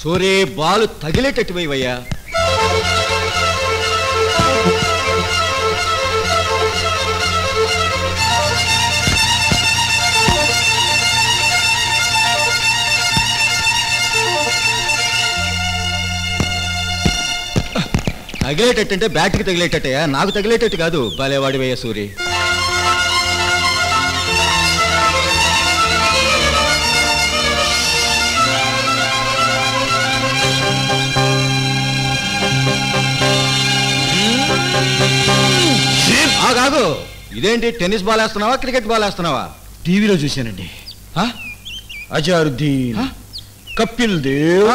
సూరి బాలు తగిలేటట్టు పోయివయ్యా తగిలేటట్టు అంటే బ్యాట్కి తగిలేటట్టయ్యా నాకు తగిలేటట్టు కాదు బాలేవాడివయ్యా సూరి ఆగాగు ఇదేంటి టెన్నిస్ బాల్ వేస్తున్నావా క్రికెట్ బాల్ వేస్తున్నావా టీవీలో చూశానండి అజారుద్దీన్ కపిల్ దేవ్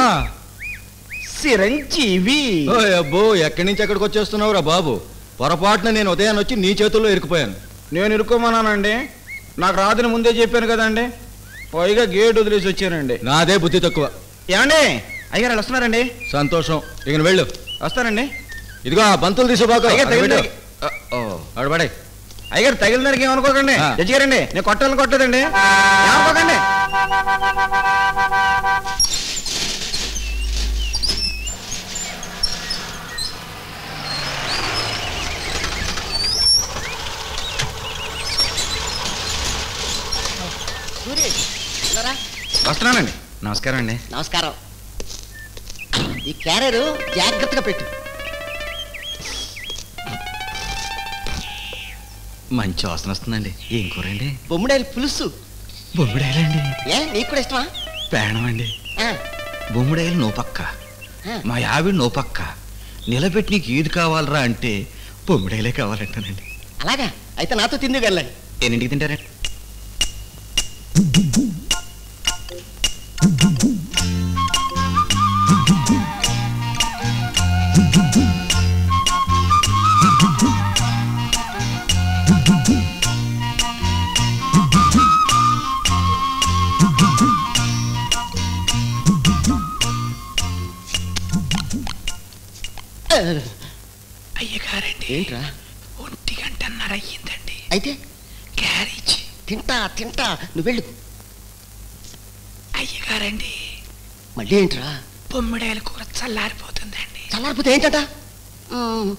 చిరంజీవి ఓయ్ అబ్బో ఎక్కడి నుంచి ఎక్కడికి వచ్చేస్తున్నావురా బాబు పొరపాటున నేను ఉదయాన్ని వచ్చి నీ చేతుల్లో ఇరుకుపోయాను నేను ఇరుక్కోమన్నానండి నాకు రాదని ముందే చెప్పాను కదండి పైగా గేట్ వదిలేసి వచ్చానండి నాదే బుద్ధి తక్కువ ఏమండి అయ్యారు వాళ్ళు వస్తున్నారండి సంతోషం ఇక వెళ్ళు వస్తానండి ఇదిగో ఆ బంతులు తీసుకోబాక అయ్యగారు తగిలిన అడబడే అయ్యారు తగిలిన దానికి ఏమనుకోకండి ఆ. జడ్జి గారండి నేను కొట్టాలని కొట్టదండి ఏమనుకోకండి సూరి ఇలారా. వస్తున్నానండి నమస్కారం అండి నమస్కారం ఈ క్యారియర్ జాగ్రత్తగా పెట్టు మంచి వాసన వస్తుందండి ఏం కూరండి బొమ్మిడాయలు పులుసు బొమ్మిడాయలండి ఏ నీకు కూడా ఇష్టమా పేణం అండి ఆ, బొమ్మిడాయలు నో పక్క ఆ. మా యావిడ నో పక్క నిలబెట్టి నీకు ఏది కావాలరా అంటే బొమ్మిడాయలే కావాలంటానండి అలాగా అయితే నాతో తిందుకు వెళ్ళండి ఎన్నింటికి తింటారండి అయ్యగారండి ఏంట్రా ఒంటి గంటన్నర అయ్యిందండి అయితే క్యారేజ్ తింటా తింటా నువ్వు వెళ్ళు అయ్యగారండి మళ్ళీ ఏంట్రా బొమ్మిడాయల కూర చల్లారిపోతుందండి చల్లారిపోతే ఏంటట ఉమ్,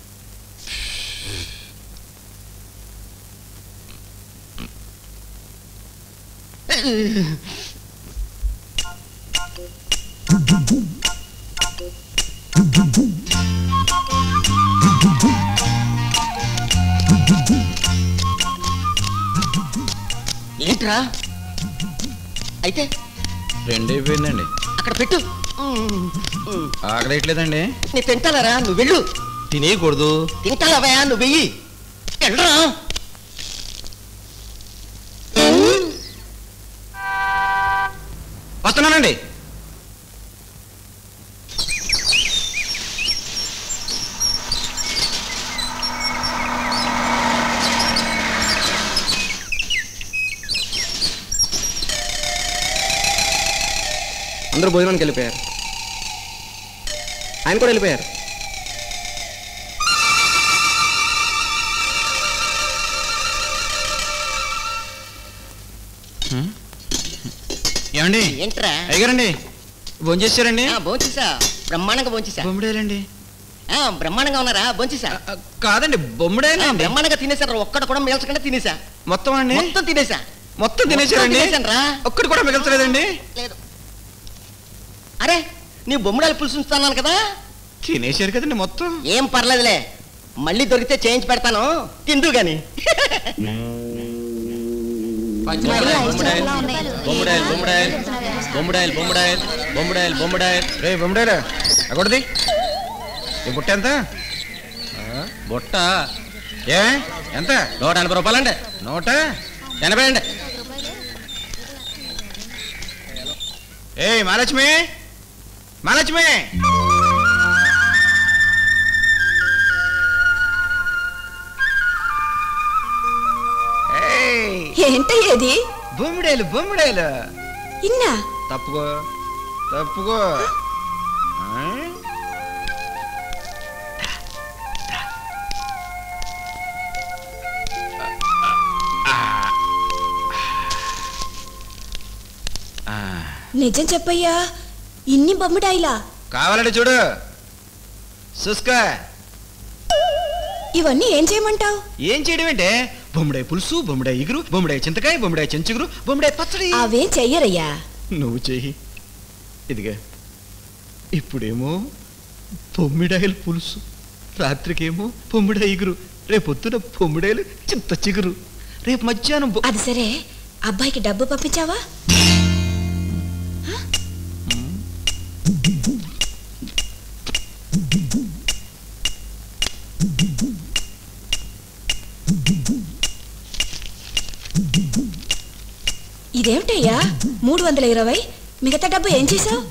ఏంట్రా అయితే రెండు అయిపోయిందండి అక్కడ పెట్టు ఉమ్, ఉమ్. ఆకలేయట్లేదండి నీ తింటాలరా నువ్వు వెళ్ళు తినేయకూడదు తింటాలవయా నువ్వు వెయ్యి వెళ్ళరా వస్తున్నానండి అందరూ భోజనానికి వెళ్ళిపోయారు ఆయన కూడా వెళ్ళిపోయారు ఏమండి ఏంట్రా అయ్యారండి భోంచేశారండి ఆ, భోంచేసా బ్రహ్మాండంగా భోంచేసా బొమ్మడేలండి ఆ, బ్రహ్మాండంగా ఉన్నారా భోంచేసా కాదండి ఆ, బొమ్మడేలండి బ్రహ్మాండంగా తినేసారా ఒక్కడ కూడా మిగల్చకుండా తినేసా మొత్తం అండి మొత్తం తినేసా మొత్తం తినేశారండి తినేసానురా. ఒక్కటి కూడా మిగల్చలేదండి లేదు అరే నీ బొమ్మడాలు పులుసు ఉంచుతాను కదా తినేశారు కదండి మొత్తం ఏం పర్లేదులే మళ్ళీ దొరికితే చేయించి పెడతాను తిందు గాని బొమ్మడాయలు బొమ్మడాయలు బొమ్మడాయలు బొమ్మడాయలు బొమ్మడాయలు బొమ్మడాయలు రే బొమ్మడేరా అక్కడది ఈ బుట్ట ఎంత బుట్ట ఏ ఎంత నూట ఎనభై రూపాయలండి నూట ఎనభై అండి ఏ మహాలక్ష్మి మహాలక్ష్మి ఏయ్, ఏంటయ్యేది బొమ్మిడేలు బొమ్మిడేలు ఇన్నా తప్పుకో తప్పుకో ఆ? ఆ. నిజం చెప్పయ్యా ఇన్ని బొమ్మడాయిలా కావాలంటే చూడు చూసుకో ఇవన్నీ ఏం చేయమంటావు ఏం చేయడం అంటే బొమ్మడాయి పులుసు బొమ్మడాయి ఇగురు బొమ్మడాయి చింతకాయ బొమ్మడాయి చెంచుగురు బొమ్మడాయి పచ్చడి అవే చెయ్యరయ్యా నువ్వు చెయ్యి ఇదిగా ఇప్పుడేమో బొమ్మిడాయలు పులుసు రాత్రికేమో బొమ్మిడాయి ఇగురు రేపొద్దున బొమ్మిడాయలు చింత చిగురు రేపు మధ్యాహ్నం బొ- అది సరే అబ్బాయికి డబ్బు పంపించావా ఇదేమిటయ్యా మూడు వందల ఇరవై మిగతా డబ్బు ఏం చేసావు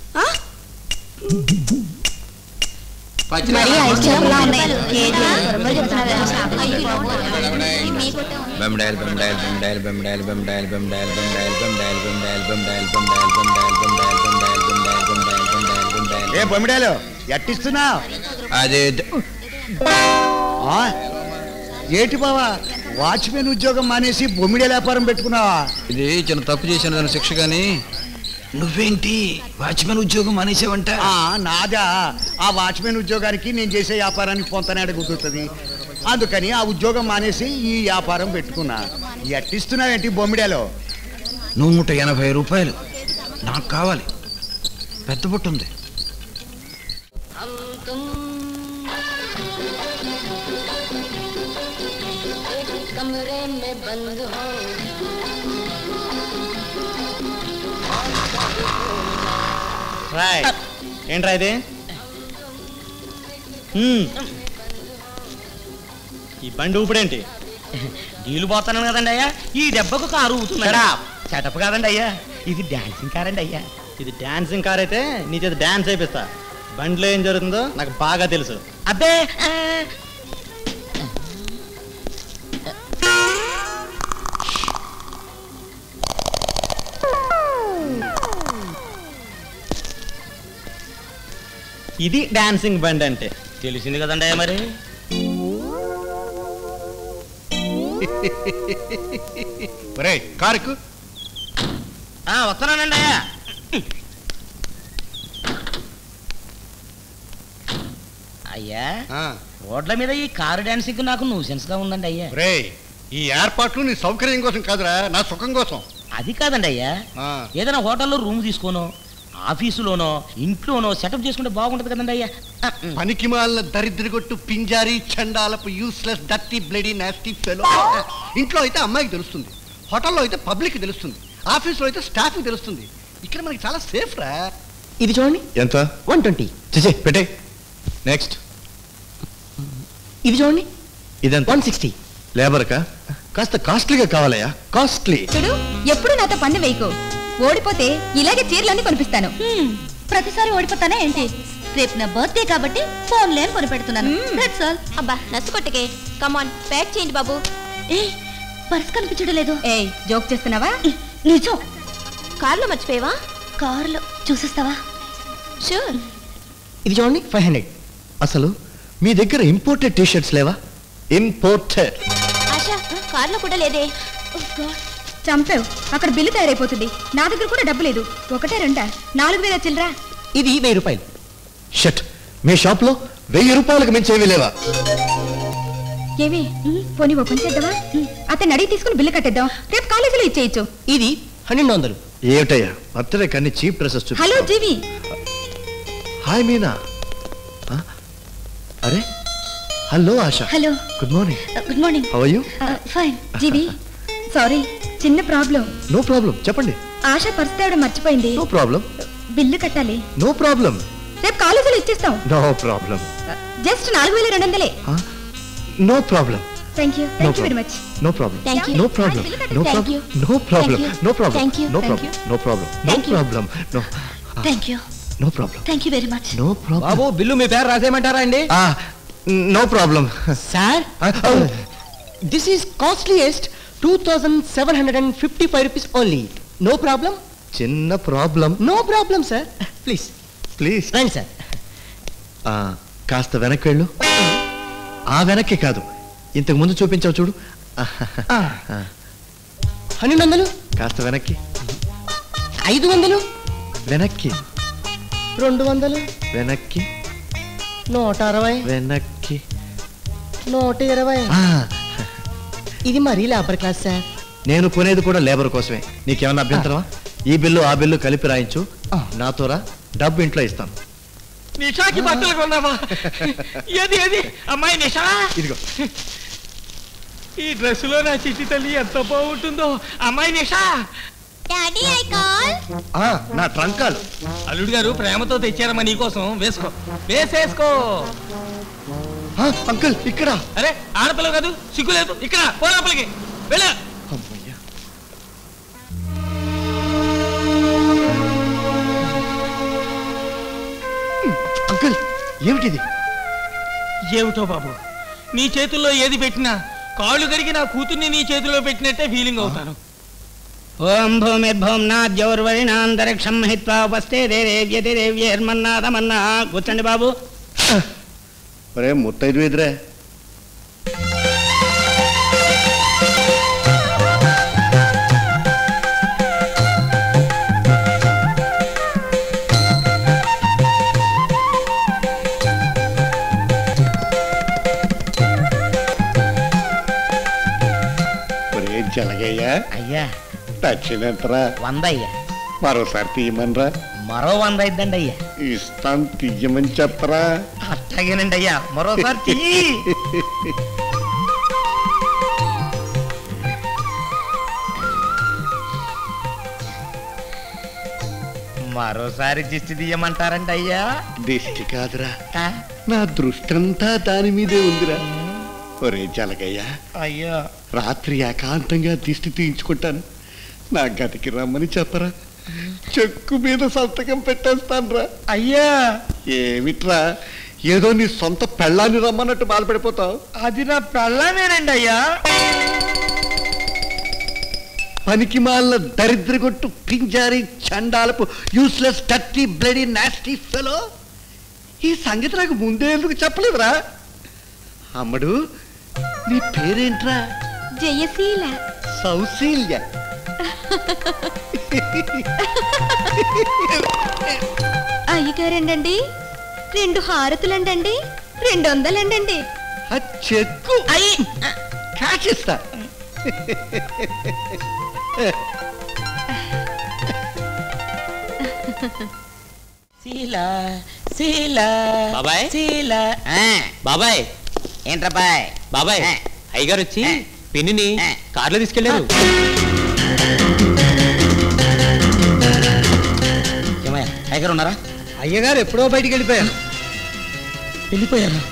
బెంబడాయలు బెంబడాయలు బెంబడాయలు బెంబడాయలు బెంబడాయలు బెంబడాయలు బెంబడాయలు బెంబడాయలు బెంబడాయలు బెంబడాయలు బెంబడాయలు బెంబడాయలు బెంబడాయలు బెంబడాయలు బెంబడాయలు బెంబడాయలు బెంబడాయలు ఏ బొమ్మిడాలు ఎట్టిస్తున్నావు అదే ఏటి బావా వాచ్మెన్ ఉద్యోగం మానేసి బొమ్మిడి వ్యాపారం పెట్టుకున్నావా ఇది చిన్న తప్పు చేశాను దాని శిక్ష కానీ నువ్వేంటి వాచ్మెన్ ఉద్యోగం అనేసావంట ఆ, నాదా ఆ వాచ్మెన్ ఉద్యోగానికి నేను చేసే వ్యాపారానికి పొంతనాడ కుదురుతుంది అందుకని ఆ ఉద్యోగం మానేసి ఈ వ్యాపారం పెట్టుకున్నా ఎట్టిస్తున్నావేంటి బొమ్మిడాలో నూట ఎనభై రూపాయలు నాకు కావాలి పెద్ద బుట్ట ఉంది कमरे में बंद हो రాయ్ ఏంట్రా ఇది హ్మ్. ఈ బండి ఊపిడేంటి నీళ్లు పోతున్నాను కదండి అయ్యా ఈ దెబ్బకు కారు ఊతున్నాడా సెటప్ కాదండి అయ్యా ఇది డాన్సింగ్ కార్ అండి అయ్యా ఇది డాన్సింగ్ కార్ అయితే నీ చేత డాన్స్ అయిపిస్తా బండిలో ఏం జరుగుతుందో నాకు బాగా తెలుసు అబ్బే ఆ, ఇది డాన్సింగ్ బండి అంటే తెలిసింది కదండి అయ్యా మరి ఒరే కారుకు ఆ, వస్తున్నానండి అయ్యా అయ్యా రోడ్ల మీద ఈ కారు డాన్సింగ్ నాకు న్యూసెన్స్ గా ఉందండి అయ్యా రే ఈ ఏర్పాట్లు నీ సౌకర్యం కోసం కాదురా నా సుఖం కోసం అది కాదండి అయ్యా ఆ. ఏదైనా హోటల్లో రూమ్ తీసుకోనో ఆఫీసులోనో ఇంట్లోనో సెటప్ చేసుకుంటే బాగుంటది కదండి అయ్యా ఆ, ఉమ్. పనికి మాలిన దరిద్రగొట్టు పింజారి చండాలపు useless dirty bloody nasty fellow ఇంట్లో అయితే అమ్మాయికి తెలుస్తుంది హోటల్లో అయితే పబ్లిక్ తెలుస్తుంది ఆఫీస్లో అయితే స్టాఫ్కి తెలుస్తుంది ఇక్కడ మనకి చాలా సేఫ్ రా ఇది చూడండి ఎంత వన్ ట్వంటీ చేసే పెట్టే నెక్స్ట్ ఇది చూడండి ఇదెంత వన్ సిక్స్టీ లేబర్కా కాస్త కాస్ట్లీగా కావాలయ్యా కాస్ట్లీ చూడు ఎప్పుడు నాతో పందె వేయకు ఓడిపోతే ఇలాగే చీరలన్నీ కొనిపిస్తాను ప్రతిసారి ఓడిపోతానే ఏంటి రేపు నా బర్త్డే కాబట్టి ఫోన్ లేని కొనిపెడుతున్నాను దట్స్ ఆల్ అబ్బా నచ్చకొట్టకే కమాన్ ప్యాక్ చేయండి బాబు ఏ పర్స్ కనిపించడం లేదు ఏ జోక్ చేస్తున్నావా నిజం కార్లో మర్చిపోయావా కారులో చూసిస్తావా షూర్ ఇది చూడండి ఫైవ్ హండ్రెడ్ అసలు మీ దగ్గర ఇంపోర్టెడ్ టీ షర్ట్స్ లేవా ఇంపోర్టెడ్ ఆశా కార్లో కూడా లేదే చంపావు అక్కడ బిల్లు తయారైపోతుంది నా దగ్గర కూడా డబ్బు లేదు ఒకటే రెండా నాలుగు వేల చిల్లరా ఇది వెయ్యి రూపాయలు షర్ట్ మీ షాప్ లో వెయ్యి రూపాయలకు మించేవి లేవా ఏమి పోనీ ఓపెన్ చేద్దామా అతన్ని అడిగి తీసుకుని బిల్లు కట్టేద్దాం రేపు కాలేజీలో ఇచ్చేయచ్చు ఇది పన్నెండు వందలు ఏమిటయ్యా బర్త్డే కన్ని cheap dresses hello Jeevi hi Meena ఆ? అరే hello Asha hello good morning good morning how you fine Jeevi sorry చిన్న ప్రాబ్లం నో ప్రాబ్లం చెప్పండి ఆశ పర్స్ తేవడం మర్చిపోయింది నో ప్రాబ్లం బిల్లు కట్టాలి నో ప్రాబ్లం రేపు కాలేజీలో ఇచ్చేస్తాం నో ప్రాబ్లం జస్ట్ నాలుగు వేల రెండు వందలే no problem thank you thank you very much no problem Thank you. No problem Thank no Thank problem you. No problem Thank you. No problem Thank you. No Thank problem you. No problem no Thank you. Problem no thank you no problem thank you very much no problem బాబు bill మీ పేరు రాసేయమంటారా అండి no problem sir this is costliest two thousand seven hundred and fifty five rupees only no problem చిన్న problem no problem sir please please రండి sir కాస్త వెనక్కి వెళ్ళు ఆ వెనక్కి కాదు ఇంతకు ముందు చూపించావు చూడు పన్నెండు వందలు కాస్త వెనక్కి ఐదు వందలు వెనక్కి రెండు వందలు వెనక్కి నూట అరవై వెనక్కి నూట ఇరవై ఆ, ఇది మరీ లేబర్ క్లాస్ సార్ నేను కొనేది కూడా లేబర్ కోసమే నీకేమన్నా అభ్యంతరమా ఈ బిల్లు ఆ బిల్లు కలిపి రాయించు నాతో రా డబ్బు ఇంట్లో ఇస్తాను నిషాకి బట్టలు కొన్నావా ఏది ఏది అమ్మాయి నిషా ఇదిగో ఈ డ్రెస్సులో నా చిట్టి తల్లి ఎంత బాగుంటుందో అమ్మాయి నిషా డాడీ ఐ కాల్ ఆ, నా ట్రంకాలు అల్లుడు గారు ప్రేమతో తెచ్చారమ్మా నీకోసం వేసుకో వేసేసుకో ఆ, అంకుల్ ఇక్కడ అరే ఆడపిల్ల కాదు సిగ్గు లేదు ఇక్కడ పో లోపలికి వెళ్ళ అమ్మయ్యా అంకుల్ ఏమిటిది ఏమిటో బాబు నీ చేతుల్లో ఏది పెట్టినా కాళ్ళు కడిగి నా కూతుర్ని నీ చేతిలో పెట్టినట్టే ఫీలింగ్ అవుతాను ఓం భూమిర్భూమ్నా ద్యౌర్వరిణాంతరిక్షం హిత్వా ఉపస్థే దేవ్యతి దేవ్యర్మన్నాదమన్నా కూర్చోండి బాబు ఒరే ముత్తైదు ఎదురే ఒరే జలగయ్యా అయ్యా దక్షిణంతరా వంద అయ్యా మరోసారి తీయమనరా మరో వంద అయిద్దండి అయ్యా ఇస్తాను తీయమని చెప్పరా అట్లాగేనండి అయ్యా మరోసారి చెయ్యి మరోసారి దిష్టి తీయమంటారండి అయ్యా దిష్టి కాదురా నా దృష్టంతా దాని మీదే ఉందిరా ఒరే జలగయ్యా అయ్యా రాత్రి ఏకాంతంగా దిష్టి తీయించుకుంటాను నా గదికి రమ్మని చెప్పరా చెక్కు మీద సంతకం పెట్టేస్తానురా అయ్యా ఏమిట్రా ఏదో నీ సొంత పెళ్ళాన్ని రమ్మన్నట్టు బాధపడిపోతావు అది నా పెళ్ళమేనండి అయ్యా పనికి మాలిన దరిద్రగొట్టు పింజారి చండాలపు useless dirty bloody nasty fellow ఈ సంగతి నాకు ముందే ఎందుకు చెప్పలేదురా అమ్మడు నీ పేరేంట్రా జయశీల సౌశీల్య అయ్యగారండండి రెండు హారతులండండి రెండు వందలండండి ఆ చెక్కు క్యాష్ ఇస్తా శీల శీల బాబాయ్? శీల బాబాయ్ ఏంట్రబ్బాయ్ బాబాయ్ అయ్యగారు వచ్చి పిన్నిని కార్లో తీసుకెళ్లారు ఏమయ్యా టైగర్ ఉన్నారా అయ్యగారు ఎప్పుడో బయటికి వెళ్ళిపోయారు వెళ్ళిపోయారా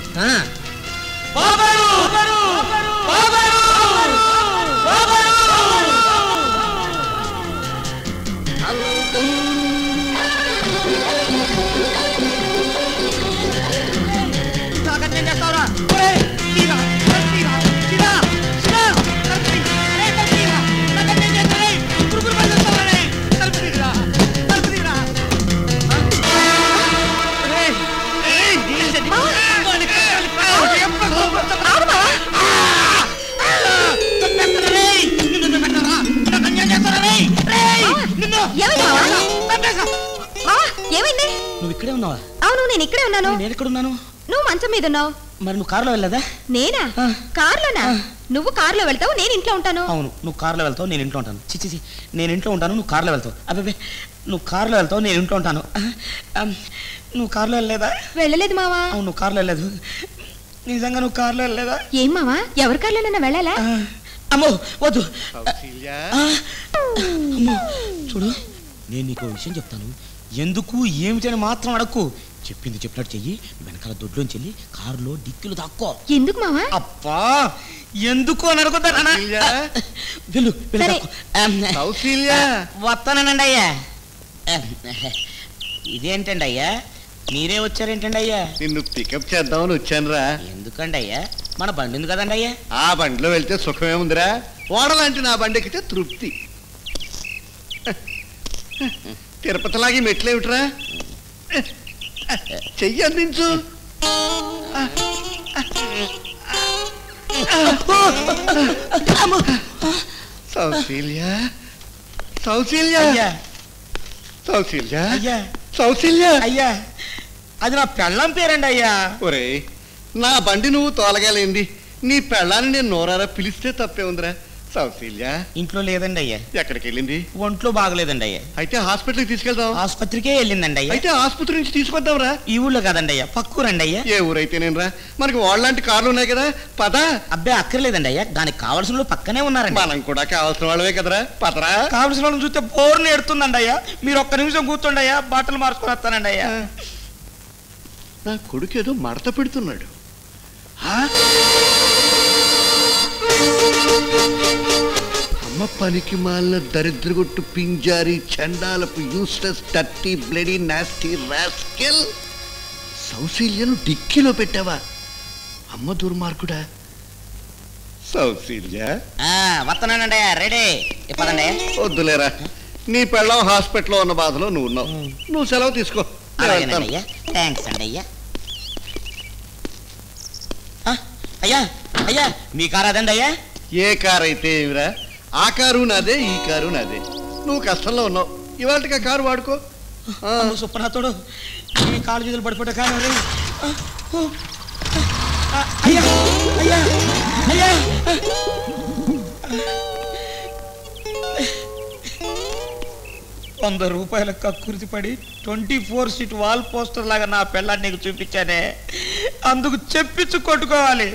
ఏమైంది మావా? మావా, ఏమైంది నువ్వు ఇక్కడే ఉన్నావా అవును నేను ఇక్కడే ఉన్నాను నేను ఎక్కడ ఉన్నాను నువ్వు మంచం మీద ఉన్నావు మరి నువ్వు కారులో వెళ్ళదా నేనా ఆ. కార్లోనా నువ్వు కార్లో వెళ్తావు నేను ఇంట్లో ఉంటాను అవును నువ్వు కారులో వెళ్తావు నేను ఇంట్లో ఉంటాను చిచ్చి చి నేను ఇంట్లో ఉంటాను నువ్వు కారులో వెళ్తావు అబ్బాబే నువ్వు కారులో వెళ్తావు నేను ఇంట్లో ఉంటాను అమ్, నువ్వు కారులో వెళ్ళలేదా వెళ్ళలేదు మావా అవును నువ్వు కారులో వెళ్ళలేదు నిజంగా నువ్వు కారులో వెళ్ళలేదా ఏం మావా ఎవరి కార్లోనైనా వెళ్ళాలా ఆ, అమ్మో వద్దు సౌశీల్య ఆ, అమ్మో చూడు నేను నీకు ఓ విషయం చెప్తాను ఎందుకు ఏమిటని మాత్రం అడక్కు చెప్పింది చెప్పినట్టు చెయ్యి వెనకాల దొడ్లోంచి వెళ్ళి కారులో డిక్కులు దాక్కో ఎందుకు మావా అబ్బా ఎందుకు అని అడుగుతా సౌశీల్య? వెళ్ళు వెళ్ళు సరే. దాక్కో. ఆమ్, సౌశీల్య వస్తానండి అయ్యా ఇదేంటండి అయ్యా మీరే వచ్చారేంటండి అయ్యా నిన్ను పికప్ చేద్దామని వచ్చానురా ఎందుకండి అయ్యా మన బండి ఉంది కదండి అయ్యా ఆ బండిలో వెళ్తే సుఖమే ఉందిరా ఓడలాంటి నా బండి ఎక్కితే తృప్తి తిరుపతిలాగే మెట్లేమిట్రా చెయ్యి అందించు సౌశీల్య సౌశీల్య అయ్యా సౌశీల్య అయ్యా సౌశల్య అయ్యా అది నా పెళ్ళం పేరండి అయ్యా ఒరే నా బండి నువ్వు తోలగాలేంది నీ పెళ్ళాన్ని నేను నోరారా పిలిస్తే తప్పే ఉందిరా సౌశల్య ఇంట్లో లేదండి అయ్యా ఎక్కడికి వెళ్ళింది ఒంట్లో బాగలేదండి అయ్యా అయితే హాస్పిటల్కి తీసుకెళ్దాం ఆసుపత్రికే వెళ్ళిందండి అయ్యా అయితే ఆసుపత్రి నుంచి తీసుకొద్దాంరా ఈ ఊళ్ళో కదండి అయ్యా పక్కూరండి అయ్యా ఏ ఊరైతే నేను రా మనకి వాళ్ళంటి కార్లు ఉన్నాయి కదా పద అబ్బాయి అక్కర్లేదండి అయ్యా దానికి కావాల్సిన వాళ్ళు పక్కనే ఉన్నారండి మనం కూడా కావాల్సిన వాళ్ళవే కదరా పదరా కావలసిన వాళ్ళని చూస్తే బోర్ని ఎడుతుందండి అయ్యా మీరు ఒక్క నిమిషం కూర్చోండి అయ్యా బట్టలు మార్చుకొని వస్తానండి అయ్యా నా కొడుకు ఏదో మడత పెడుతున్నాడు ఆ? అమ్మ పనికి మాలిన దరిద్రగొట్టు పింజారి చండాలపు useless dirty bloody nasty rascal సౌశీల్యను డిక్కీలో పెట్టావా అమ్మ దుర్మార్గుడా సౌశీల్య వస్తున్నానండి అయ్యా రెడీ ఇప్పదండి వద్దులేరా నీ పెళ్ళం హాస్పిటల్లో ఉన్న బాధలో నువ్వు ఉన్నావు నువ్వు సెలవు తీసుకో నేను వెళ్తాను. అయ్యా థ్యాంక్స్ అండి అయ్యా ఆ, అయ్యా అయ్యా మీ కారు అదండి అయ్యా ఏ కారు అయితే ఏమిరా ఆ కారు నాదే ఈ కారు నాదే నువ్వు కష్టంలో ఉన్నావు ఇవాళకి ఆ కారు వాడుకో ఆ, అమ్మ సుప్పనాథుడు ఈ కాలు చేతులు పడిపోతే కానీ రే. ఆ, ఓ. ఆ, అయ్యా అయ్యా అయ్యా వంద రూపాయల కక్కుర్తి పడి twenty four seat wall poster లాగా నా పిల్లాన్ని నీకు చూపించానే అందుకు చెప్పించు కొట్టుకోవాలి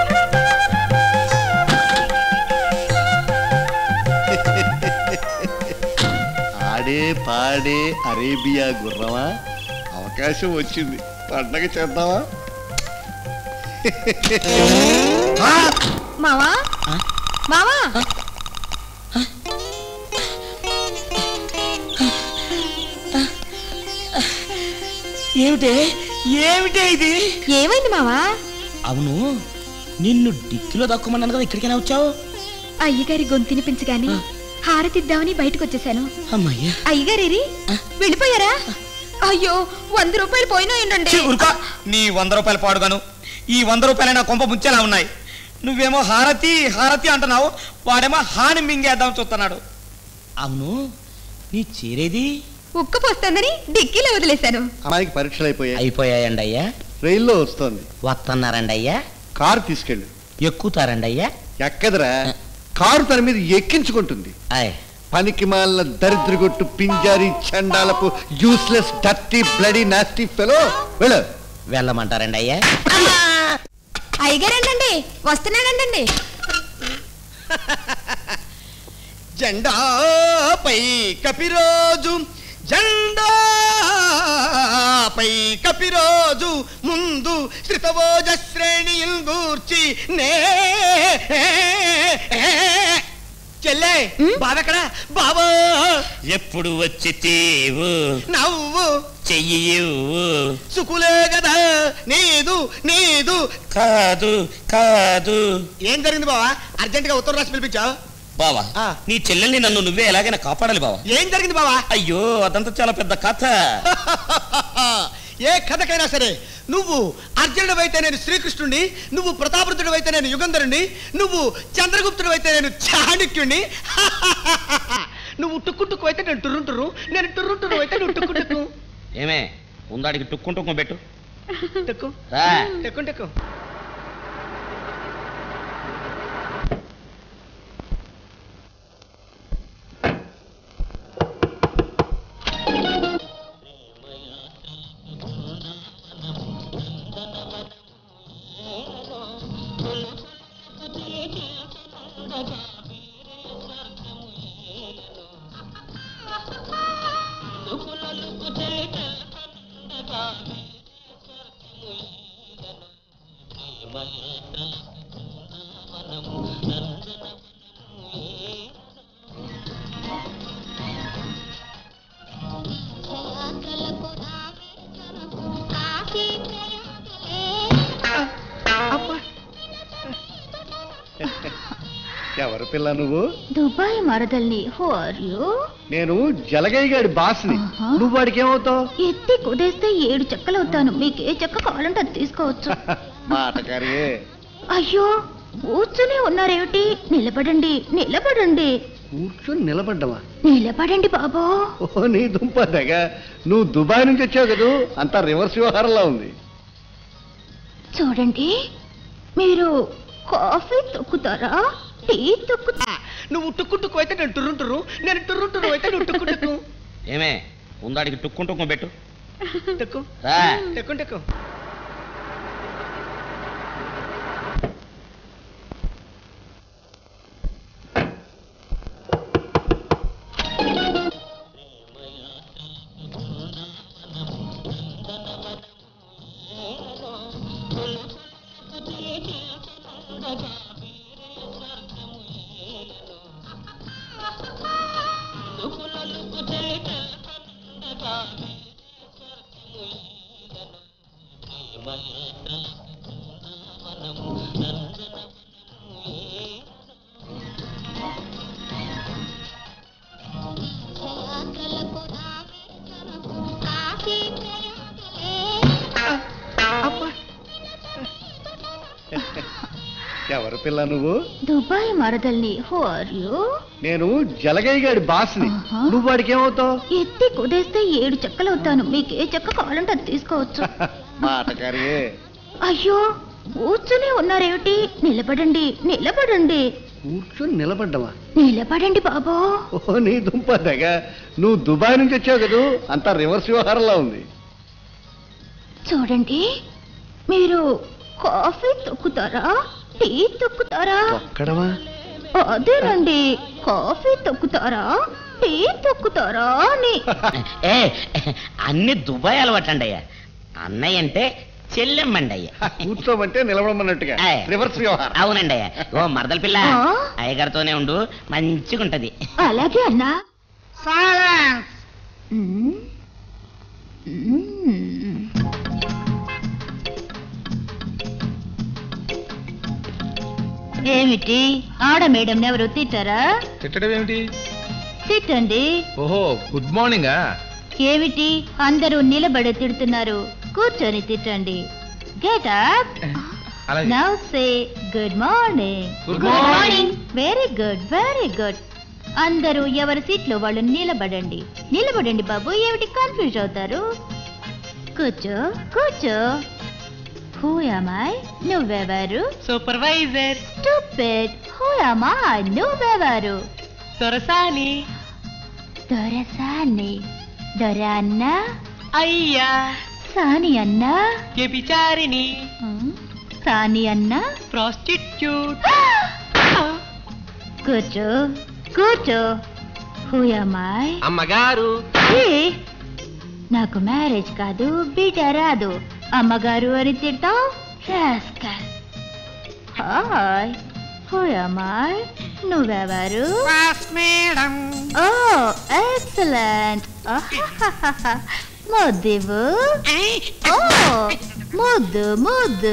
ఆడే పాడే అరేబియా గుర్రమా అవకాశం వచ్చింది పండగ చేద్దామా మావా ఆ? మావా ఏమిటే ఏమిటే ఇది ఏమైంది మావా అవును నిన్ను డిక్కిలో దక్కుమన్నాను కదా ఇక్కడికైనా వచ్చావు అయ్యగారి గొంతినిపించగాని హారతిద్దామని బయటకు వచ్చేసాను అమ్మయ్యా అయ్యగారేరి వెళ్ళిపోయారా అయ్యో వంద రూపాయలు పోయినా ఏంటండి ఛీ, ఊరుకో. నీ వంద రూపాయలు పాడుగాను ఈ వంద రూపాయలు నా కొంప ముంచేలా ఉన్నాయి నువ్వేమో హారతి హారతి అంటున్నావు వాడేమో హాని మింగేద్దాం చూస్తున్నాడు అవును నీ చీరేది ఉక్క పోస్తుందని డిక్కీలో వదిలేశాను అమ్మాయికి పరీక్షలు అయిపోయాయి అయిపోయాయండి అయ్యా రైల్లో వస్తోంది వస్తున్నారండి అయ్యా కారు తీసుకెళ్ళు ఎక్కుతారండి అయ్యా ఎక్కదరా కారు తన మీద ఎక్కించుకుంటుంది ఆయ్ పనికి మాలిన దరిద్రగొట్టు పింజారి చండాలపు useless dirty bloody nasty fellow వెళ్ళు వెళ్ళమంటారండి అయ్యా అయ్యగారేంటండి వస్తున్నాడంటండి జెండాపై కపిరోజు జెండాపై కపిరోజు ముందు శ్రితవోజ శ్రేణియుల్ గూర్చి నే చెల్లే బావెక్కడ బావో ఎప్పుడు వచ్చి తీవు నవ్వు చెయ్యివు సుకులే కదా నీదు నీదు కాదు కాదు ఏం జరిగింది బావా అర్జెంట్ గా ఉత్తరం రాసి పిలిపించావు బావా ఆ. నీ చెల్లెల్ని నన్ను నువ్వే ఎలాగైనా కాపాడాలి బావా ఏం జరిగింది బావా అయ్యో అదంతా చాలా పెద్ద కథ ఏ కథకైనా సరే నువ్వు అర్జునుడు అయితే నేను శ్రీకృష్ణుడిని నువ్వు ప్రతాపరుద్రుడు అయితే నేను యుగంధరుణ్ణి నువ్వు చంద్రగుప్తుడు అయితే నేను చాణక్యుణ్ణి నువ్వు టుక్కు టుక్కు అయితే నేను టుర్రుంటురు నేను టుర్రుంటురు అయితే నువ్వు టుక్కు టుక్కు ఏమే ఉందాడికి టుక్కు టుక్కు పెట్టు టక్కు రా టక్కు టక్కు ఎవరు పిల్ల నువ్వు దుబాయ్ మరదల్ని హో ఆర్ యు నేను జలగయ్య గారి బాస్ని ఆహా. నువ్వు వాడికి ఏమవుతావు ఎత్తి కుదేస్తే ఏడు చెక్కలు అవుతాను మీకు ఏ చెక్క కావాలంటే అది తీసుకోవచ్చు మాటకారియే అయ్యో కూర్చుని ఉన్నారేమిటి నిలబడండి నిలబడండి కూర్చొని నిలబడ్డమా నిలబడండి బాబు ఓ నీ దుంప తెగ నువ్వు దుబాయ్ నుంచి వచ్చావు కదూ అంతా రివర్స్ వ్యవహారంలా ఉంది చూడండి మీరు కాఫీ తొక్కుతారా టీ తొక్కుతా నువ్వు టుక్కు టుక్కు అయితే నేను టుర్రుంటురు నేను టుర్రుంటురు అయితే నువ్వు టుక్కు టుక్కు ఏమే ముందాడికి టుక్కుం టుక్కుం పెట్టు టక్కు రా. టక్కు టక్కు ఎవరు పిల్ల నువ్వు దుబాయ్ మరదల్ని హూ ఆర్ యూ నేను జలగయ్య గారి బాస్ని ఆహా. నువ్వు వాడికి ఏమవుతావు ఎత్తి కుదేస్తే ఏడు చెక్కలు అవుతాను మీకు ఏ చెక్క కావాలంటే అది తీసుకోవచ్చు మాటకారియే అయ్యో కూర్చునే ఉన్నారేమిటి నిలబడండి నిలబడండి కూర్చొని నిలబడ్డమా నిలబడండి బాబు ఓ నీ దుంప తెగ నువ్వు దుబాయ్ నుంచి వచ్చావు కదూ అంతా రివర్స్ వ్యవహారంలా ఉంది చూడండి మీరు కాఫీ తొక్కుతారా టీ తొక్కుతారా ఒక్కడమా అదేనండి కాఫీ తొక్కుతారా టీ తొక్కుతారా అని ఏ అన్ని దుబాయ్ అలవాటండి అయ్యా అన్నయ్య అంటే చెల్లెమ్మండి అయ్యా కూర్చోమంటే నిలబడమన్నట్టుగా ఏయ్. రివర్స్ వ్యవహారం అవునండి అయ్యా ఓ మరదల పిల్ల ఆ? అయ్యగారితోనే ఉండు మంచిగా ఉంటది అలాగే అన్నా మ్మ్. మ్మ్. ఏమిటి ఆడ మేడం ఎవరు తిట్టారా తిట్టడం ఏమిటి తిట్టండి ఓహో గుడ్ మార్నింగా ఏమిటి అందరూ నిలబడి తిడుతున్నారు కూర్చొని తిట్టండి గెట్ అప్ అలాగే now say good morning Good morning. Very good very good అందరూ ఎవరి సీట్లో వాళ్ళు నిలబడండి నిలబడండి బాబు ఏమిటి కన్ఫ్యూజ్ అవుతారు కూర్చో కూర్చో హూ అమ్మాయి నువ్వెవరు సూపర్వైజర్ స్టూపిడ్ హూ అమ్మాయి నువ్వెవరు దొరసాని దొరసాని దొర అన్న అయ్యా సాని అన్న వ్యభిచారిని ఉమ్, సాని అన్న ప్రాస్టిట్యూట్ కూర్చో కూర్చో హూ అమ్మాయి అమ్మగారు ఏ, నాకు మ్యారేజ్ కాదు బిడ్డ రాదు అమ్మగారు అని తిడతావు రాస్కల్ హాయ్ హూ అమ్మాయి నువ్వెవరు మేడం ఓ ఎక్సలెంట్ ముద్దివు ఓ ముద్దు ముద్దు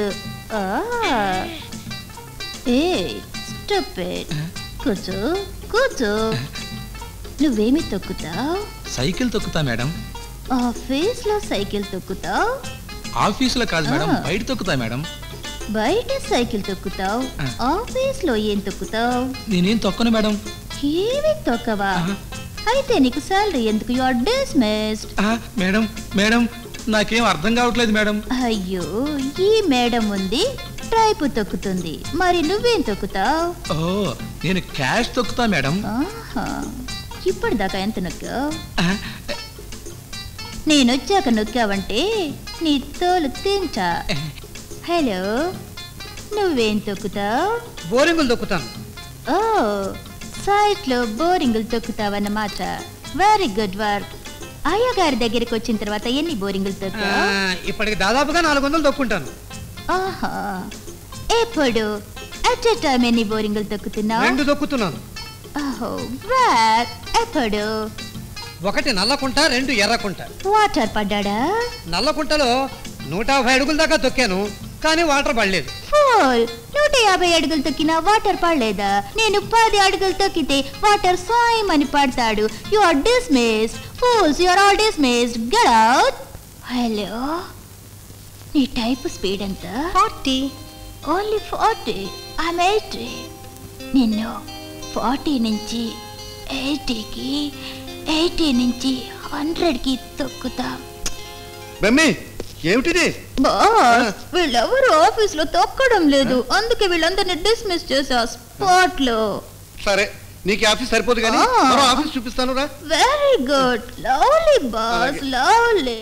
ఏ స్టూపిడ్ కూర్చో కూర్చో నువ్వేమి తొక్కుతావు సైకిల్ తొక్కుతా మేడం ఆఫీస్ లో సైకిల్ తొక్కుతావు ఆఫీసులో కాదు మేడం ఆ. బయట తొక్కుతా మేడం బయట సైకిల్ తొక్కుతావు ఆ. ఆఫీస్ లో ఏం తొక్కుతావు నేనేం తొక్కను మేడం ఏమి తొక్కవా ఆహా. అయితే నీకు సాలరీ ఎందుకు యు ఆర్ డిస్మిస్డ్ ఆ, మేడం మేడం నాకేం అర్థం కావట్లేదు మేడం అయ్యో ఈ మేడం ఉంది టైపు తొక్కుతుంది మరి నువ్వేం తొక్కుతావు ఓ నేను క్యాష్ తొక్కుతా మేడం ఆహా. ఇప్పటిదాకా ఎంత నొక్కావు ఆ, నేనొచ్చాక నొక్కావంటే నీ తోలు తింటా హలో నువ్వేం తొక్కుతావు బోరింగులు దొక్కుతాను ఓ సైట్ లో బోరింగులు తొక్కుతావన్నమాట వెరీ గుడ్ వర్క్ అయ్యగారి దగ్గరికి వచ్చిన తర్వాత ఎన్ని బోరింగులు ఆ, తొక్కావు ఇప్పటికి దాదాపుగా నాలుగు వందలు దొక్కుంటాను ఆహా ఎప్పుడు అట్ ఎ టైం ఎన్ని బోరింగులు తొక్కుతున్నావు రెండు దొక్కుతున్నాను ఓహో వెల్ ఎప్పుడు ఒకటి నల్లకుంట రెండు ఎర్రకుంట వాటర్ పడ్డాడా నల్లకుంటలో నూట యాభై అడుగుల దాకా తొక్కాను కానీ వాటర్ పడలేదు ఫోల్ నూట యాభై అడుగులు తొక్కినా వాటర్ పడలేదా నేను పది అడుగులు తొక్కితే వాటర్ సాయం అని పడతాడు you are dismissed fools you are all dismissed get out hello నీ టైప్ స్పీడ్ ఎంత forty only forty I'm eighty నిన్ను ఫార్టీ నుంచి ఎయిటీకి ఎయిటీ నుంచి హండ్రెడ్కి తొక్కుతా బెమ్మి ఏమిటిది బాస్ వీళ్ళెవరు ఆఫీస్ లో తొక్కడం లేదు అందుకే వీళ్ళందరినీ డిస్మిస్ చేసా స్పాట్ లో సరే నీకు ఈ ఆఫీస్ సరిపోదు కానీ ఆ. మరో ఆఫీస్ చూపిస్తాను రా very good lovely boss lovely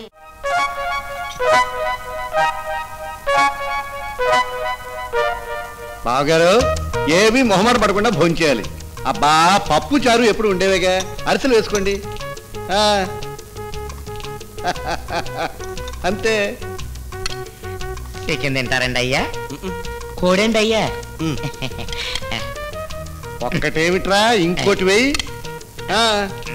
బావగారు ఏమీ మొహమాట పడకుండా భోజనం చేయాలి అబ్బా పప్పు చారు ఎప్పుడు ఉండేవేగా అరిసెలు వేసుకోండి ఆ. అంతే చికెన్ తింటారండి అయ్యా కోడండి అయ్యా ఒక్కటేమిట్రా ఇంకోటి వెయ్యి ఆ.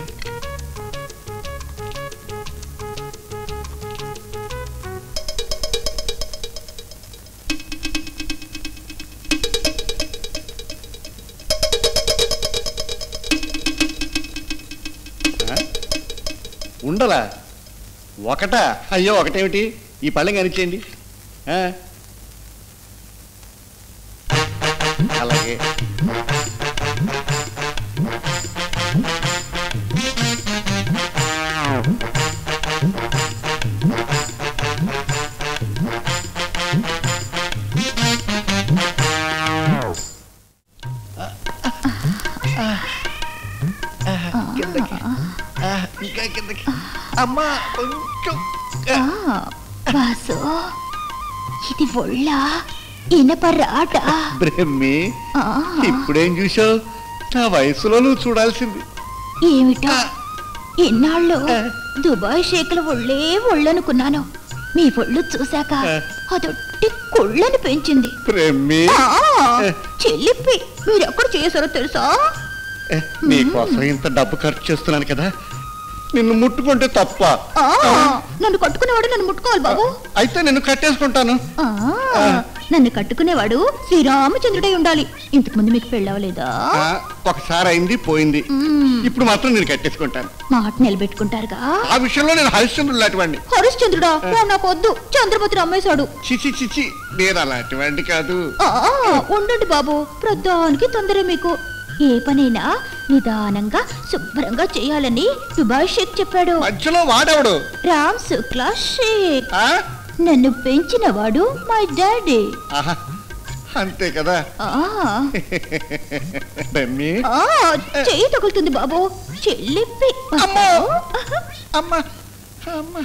ఆ? ఉండలా ఒకటా అయ్యో ఒకటేమిటి ఈ పళ్ళెం కనిచేయండి ఆ. అలాగే ఇంకా కిందకి అమ్మా కొంచెం బాసు ఇది ఒళ్ళ ఇనప రాట బ్రహ్మి ఆ, ఇప్పుడేం చూసావు నా వయసులో నువ్వు చూడాల్సింది ఏమిటో ఎన్నాళ్ళు దుబాయ్ షేకుల ఒళ్ళే ఒళ్ళనుకున్నాను మీ ఒళ్ళు చూశాక అదొట్టి కొళ్ళని పెంచింది బ్రహ్మి ఆ, చెల్లిప్పి మీరెక్కడ చేశారో తెలుసా నీకోసం ఇంత డబ్బు ఖర్చు చేస్తున్నాను కదా నిన్ను ముట్టుకుంటే తప్ప ఆ, నన్ను కట్టుకునేవాడు నన్ను ముట్టుకోవాలి బాబు అయితే నిన్ను కట్టేసుకుంటాను ఆ, నన్ను కట్టుకునేవాడు శ్రీరామచంద్రుడై ఉండాలి ఇంతకు ముందు మీకు పెళ్ళవలేదా ఆ, ఒకసారి అయింది పోయింది మ్మ్. ఇప్పుడు మాత్రం నేను కట్టేసుకుంటాను మాట నిలబెట్టుకుంటారుగా ఆ విషయంలో నేను హరిశ్చంద్రుడు లాంటివాడిని హరిశ్చంద్రుడా వాడు నాకు వద్దు చంద్రపతి అమ్మేశాడు చిచి చిచి నేను అలాంటివాడిని కాదు ఆ, ఉండండి బాబు ప్రధానికి తొందర మీకు ఏ పనైనా నిదానంగా శుభ్రంగా చేయాలని దుబాయ్ షేక్ చెప్పాడు మధ్యలో వాడేవాడు రామ్ శుక్లా షేక్ ఆ? నన్ను పెంచిన వాడు మై డాడీ ఆహా, అంతే కదా ఆ, బెమ్మి ఆ, చెయ్యి తగులుతుంది బాబు చెల్లిప్పి అమ్మో! అమ్మా అమ్మా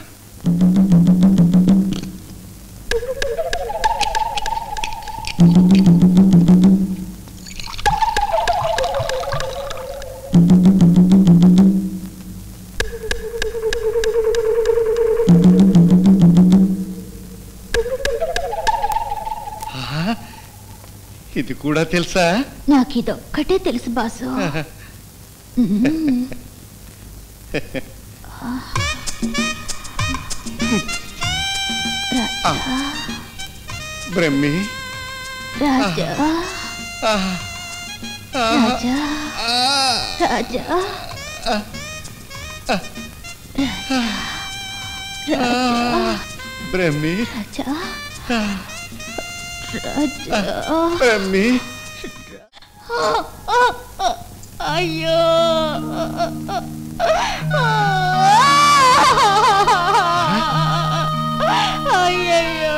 ఆహా, ఇది కూడా తెలుసా నాకు ఇదొక్కటే తెలుసు బాసు మ్మ్. రాజా బ్రహ్మి రాజా ఆ, ఆ, రాజా ఆ, రాజా బ్రహ్మి రాజా ఆ, రాజా బ్రహ్మి అయ్యో అయ్యయ్యో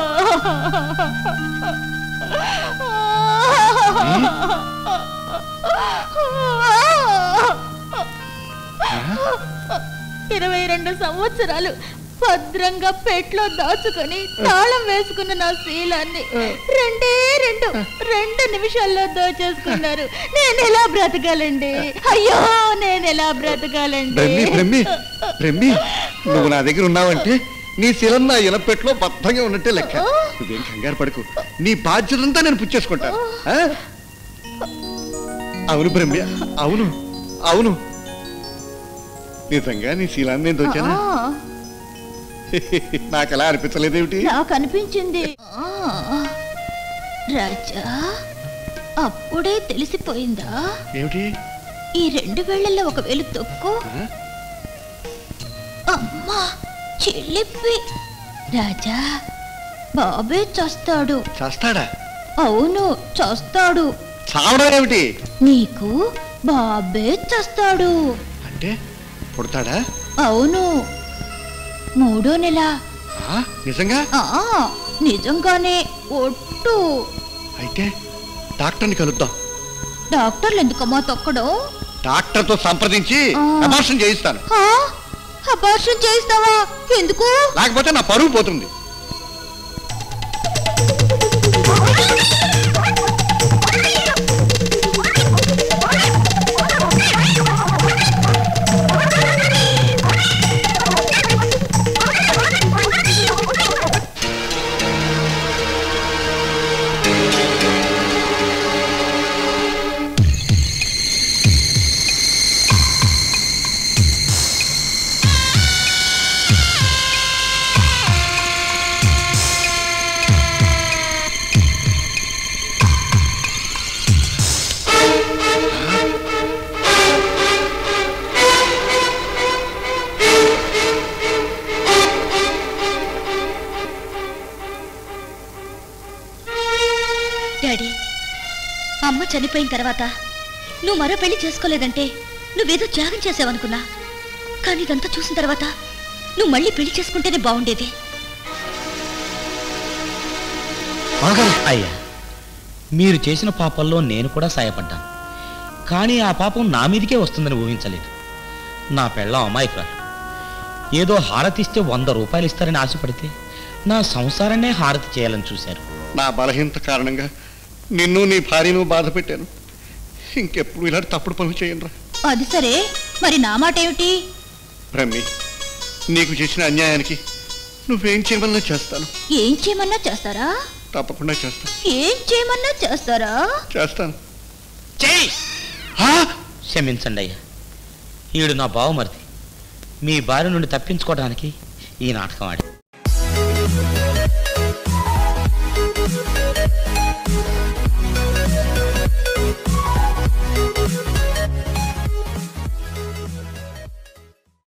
ఇరవై రెండు సంవత్సరాలు భద్రంగా పెట్లో దాచుకొని తాళం వేసుకున్న నా శీలాన్ని రెండే రెండు రెండు నిమిషాల్లో దోచేసుకున్నారు నేను ఎలా బ్రతకాలండి అయ్యో నేను ఎలా బ్రతకాలండి బ్రహ్మి బ్రహ్మి బ్రహ్మి నువ్వు నా దగ్గర ఉన్నావంటే నీ శిలం నా ఇనపెట్లో బద్ధంగా ఉన్నట్టే లెక్క నువ్వేం కంగారు పడకు నీ బాధ్యతంతా నేను పుచ్చేసుకుంటాను ఆ? అవును బ్రహ్మి అవును అవును నిజంగా నీ శీలాన్ని నేను దోచానా ఆ, నాకు అలా అనిపించలేదేమిటి నాకు అనిపించింది ఆ, రాజా అప్పుడే తెలిసిపోయిందా ఏమిటి ఈ రెండు వేళ్లలో ఒక వేలు తొక్కు అమ్మా చెల్లిప్పి రాజా బాబే చస్తాడు చేస్తాడా అవును చస్తాడు చావడం ఏమిటి నీకు బాబే చస్తాడు అంటే పుడతాడా అవును మూడో నెల ఆ, నిజంగా ఆ, నిజంగానే ఒట్టు అయితే డాక్టర్ని కలుద్దాం డాక్టర్లు ఎందుకమ్మా తొక్కడం డాక్టర్తో సంప్రదించి ఆ. అబార్షన్ చేయిస్తాను ఆ, అబార్షన్ చేయిస్తావా ఎందుకు లేకపోతే నా పరువు పోతుంది డాడీ అమ్మ చనిపోయిన తర్వాత నువ్వు మరో పెళ్లి చేసుకోలేదంటే నువ్వేదో త్యాగం చేసావనుకున్నా కానీ ఇదంతా చూసిన తర్వాత నువ్వు మళ్ళీ పెళ్లి చేసుకుంటేనే బాగుండేది అయ్యా మీరు చేసిన పాపంలో నేను కూడా సాయపడ్డాను కానీ ఆ పాపం నా మీదకే వస్తుందని ఊహించలేదు నా పెళ్ళం అమాయకురాలు ఏదో హారతిస్తే వంద రూపాయలు ఇస్తారని ఆశపడితే నా సంసారాన్నే హారతి చేయాలని చూశారు నా బలహీనత కారణంగా నిన్ను నీ భార్యను బాధ పెట్టాను ఇంకెప్పుడు ఇలాంటి తప్పుడు పనులు చేయండిరా అది సరే మరి నా మాట ఏమిటి బ్రహ్మి నీకు చేసిన అన్యాయానికి నువ్వేం చేయమన్నా చేస్తాను ఏం చేయమన్నా చేస్తారా తప్పకుండా చేస్తాను ఏం చేయమన్నా చేస్తారా చేస్తాను క్షమించండి అయ్యా ఈడు నా బావమరిది మీ భార్య నుండి తప్పించుకోవడానికి ఈ నాటకం ఆడి